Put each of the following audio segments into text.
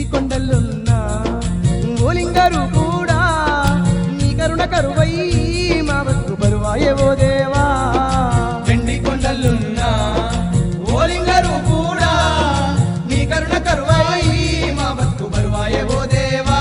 కొండలున్నా ఓలింగారు కూడా నీ కరుణ కరువై మా బతుకు బరువాయే ఓ దేవా వెండి కొండలున్నా ఓలింగరు కూడా నీ కరుణ కరువాయి మా బతుకు బరువాయే ఓ దేవా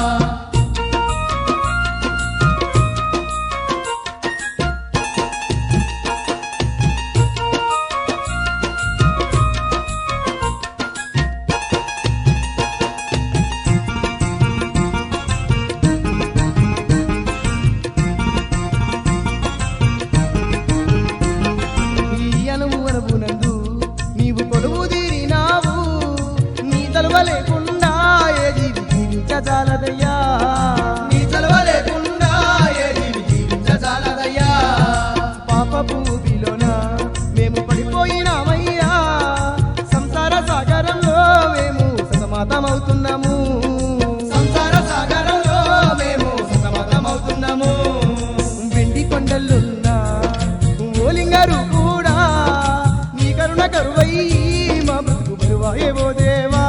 ఈ అనువు అనువునందు నీవు కొలువు తీరినావు నీ తలువ లేకుండా ఏ జీవి జీవించజాలదయ్యా నీ చలవ లేకుండా ఏ జీవి జీవించజాలదయ్యా పాపపు ఊబిలోన మేము పడిపోయినామయ్యా సంసార సాగరంలో మేము సతమతమవుతున్నాము సంసార సాగరంలో మేము సతమతమవుతున్నాము వెండి కొండలున్నా ఓలింగారు కూడా నీ కరుణ కరువై మా బ్రతుకు బరువాయేవో దేవా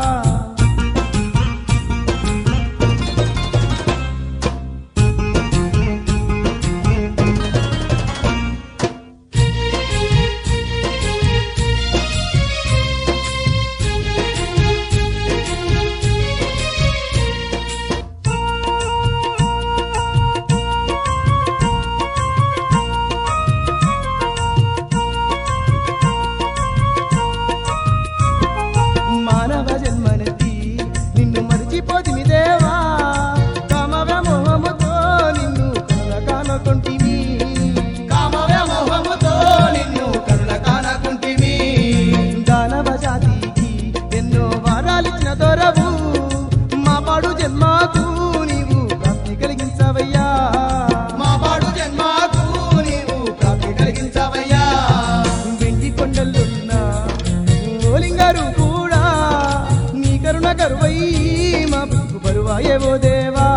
మానవ జన్మనెత్తి నిన్ను మరిచిపోతిమి దేవా కామ వ్యామోహముతో నిన్ను కలకానకుంటిమి కామ వ్యామోహముతో నిన్ను కరుణ కానకుంటిమి దానవ జాతికి ఎన్నో వారాలిచ్చిన దొరవు మా పాడు జన్మకు నీవు ప్రాప్తి కలిగించవయ్యా మా పాడు జన్మకు నీవు ప్రాప్తి కలిగించవయ్యా వెండి కొండలున్న ఓలింగారు కూడా నీ కరుణ కరువై మా బ్రతుకు బరువాయేవో దేవా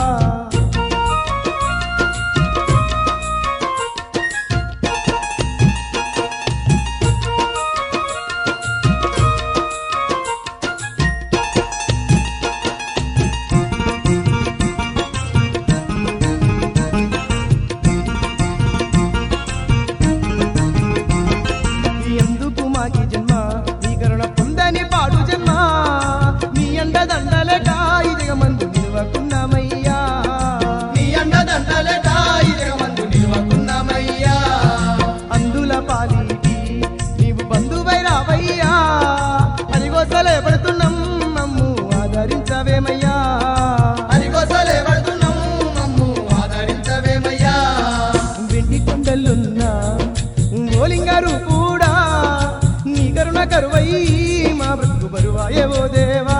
ఎందుకు మాకి జన్మ నీ కరుణ పొందని పాడు జన్మ నీ అండ దండలక ఈ జగమందు నిలవకున్నామయ్యా నీ అండదండలట ఈ జగమందు నిలవకున్నామయ్యా అందుల పాలిటి నీవు బంధువై రావయ్యా అరిగోసలే పడుతున్నాం మమ్ము ఆదరించవేమయ్యా అరిగోసలే పడుతున్నాం మమ్ము ఆదరించవేమయ్యా వెండి కొండలున్నా ఓలింగారు కూడా నీ కరుణ కరువై మా బ్రతుకు బరువాయేవో దేవా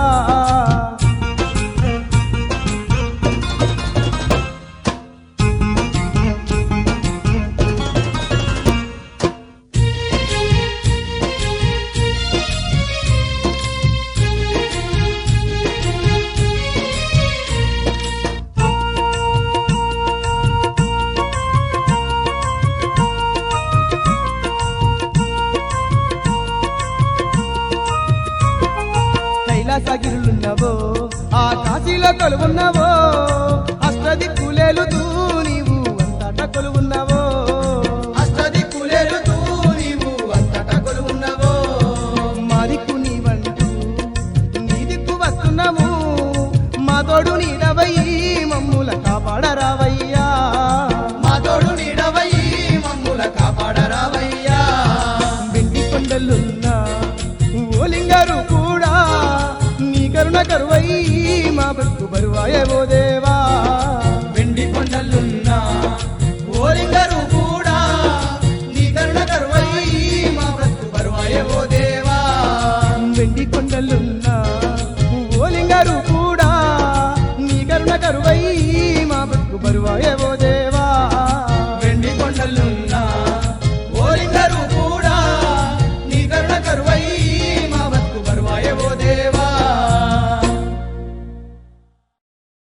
కైలాసగిరులున్నవో ఆ కాశీలో కొలువున్నవో అష్టదిక్కులేలుతూ నీవు అంతటా కొలువున్నవో అష్టదిక్కులేలుతూ నీవు అంతట కొలువున్నవో మా దిక్కు నీవంటూ నీ దిక్కు వస్తున్నాము మా తోడు నీడవయ్యి మమ్ముల కాపాడరావయ్యా మా తోడు నీడవయ్యి మమ్ముల కాపాడరావయ్యా వెండి కొండలున్నా ఓలింగారు కూడా నీ కరుణ కరువై మా బతుకు బరువాయేవో దేవా వెండి కొండలున్నా ఓలింగరు కూడా నీ కరుణ కరువయ్యి మా బ్రతుకు బరువాయేవో దేవా వెండి కొండలున్నా ఓలింగారు కూడా నీ కరుణ కరువై మా బతుకు బరువాయ